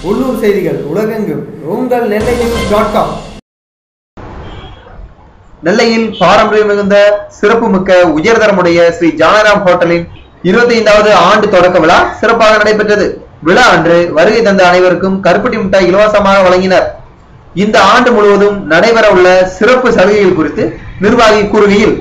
உள்ளூர் செய்திகள் உலகெங்கும் உங்கள் நெல்லை நியூஸ் டாட் காம் நெல்லையில் பாரம்பரியம் மிகுந்த சிறப்புமிக்க உயர்தரமுடைய ஸ்ரீ ஜானராம் ஹோட்டலின் இருபத்தி ஐந்தாவது ஆண்டு தொடக்க விழா சிறப்பாக நடைபெற்றது விழா அன்று வருகை தந்த அனைவருக்கும் கருப்பட்டி மிட்டாய் இலவசமாக வழங்கினர் இந்த ஆண்டு முழுவதும் நடைபெற உள்ள சிறப்பு சலுகைகள் குறித்து நிர்வாகி கூறுகையில்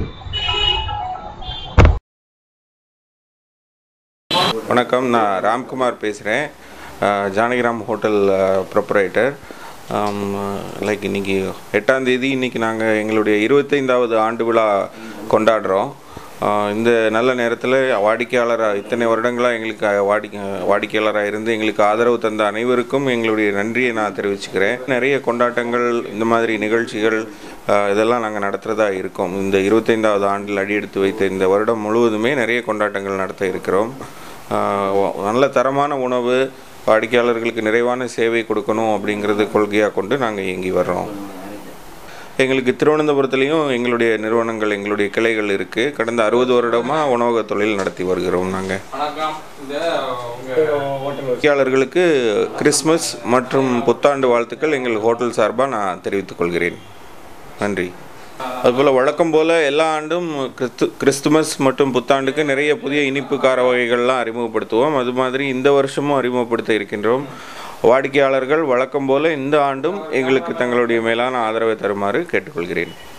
வணக்கம் நான் ராம்குமார் பேசுகிறேன் ஜானகிராம் ஹோட்டல் ப்ரொப்ரைட்டர் லைக் இன்னைக்கு எட்டாம் தேதி இன்னைக்கு நாங்கள் எங்களுடைய இருபத்தைந்தாவது ஆண்டு விழா கொண்டாடுறோம் ஆஹ் இந்த நல்ல நேரத்தில் வாடிக்கையாளராக இத்தனை வருடங்களாக எங்களுக்கு வாடிக்கை வாடிக்கையாளராக இருந்து எங்களுக்கு ஆதரவு தந்த அனைவருக்கும் எங்களுடைய நன்றியை நான் தெரிவிச்சுக்கிறேன் நிறைய கொண்டாட்டங்கள் இந்த மாதிரி நிகழ்ச்சிகள் ஆஹ் இதெல்லாம் நாங்கள் நடத்துகிறதா இருக்கோம் இந்த இருபத்தைந்தாவது ஆண்டில் அடியெடுத்து வைத்த இந்த வருடம் முழுவதுமே நிறைய கொண்டாட்டங்கள் நடத்த இருக்கிறோம் ஆஹ் நல்ல தரமான உணவு வாடிக்கையாளர்களுக்கு நிறைவான சேவை கொடுக்கணும் அப்படிங்கிறது கொள்கையாக கொண்டு நாங்கள் இயங்கி வர்றோம் எங்களுக்கு திருவனந்தபுரத்துலேயும் எங்களுடைய நிறுவனங்கள் எங்களுடைய கிளைகள் இருக்குது கடந்த அறுபது வருடமாக உணவக தொழில் நடத்தி வருகிறோம் நாங்கள் வணக்கம் இந்த உங்க வாடிக்கையாளர்களுக்கு கிறிஸ்மஸ் மற்றும் புத்தாண்டு வாழ்த்துக்கள் எங்கள் ஹோட்டல் சார்பாக நான் தெரிவித்துக் கொள்கிறேன் நன்றி அதுபோல் வழக்கம் போல் எல்லா ஆண்டும் கிறிஸ்து கிறிஸ்துமஸ் மற்றும் புத்தாண்டுக்கு நிறைய புதிய இனிப்பு கார வகைகள்லாம் அறிமுகப்படுத்துவோம் அது மாதிரி இந்த வருஷமும் அறிமுகப்படுத்த இருக்கின்றோம் வாடிக்கையாளர்கள் வழக்கம் போல இந்த ஆண்டும் எங்களுக்கு தங்களுடைய மேலான ஆதரவை தருமாறு கேட்டுக்கொள்கிறேன்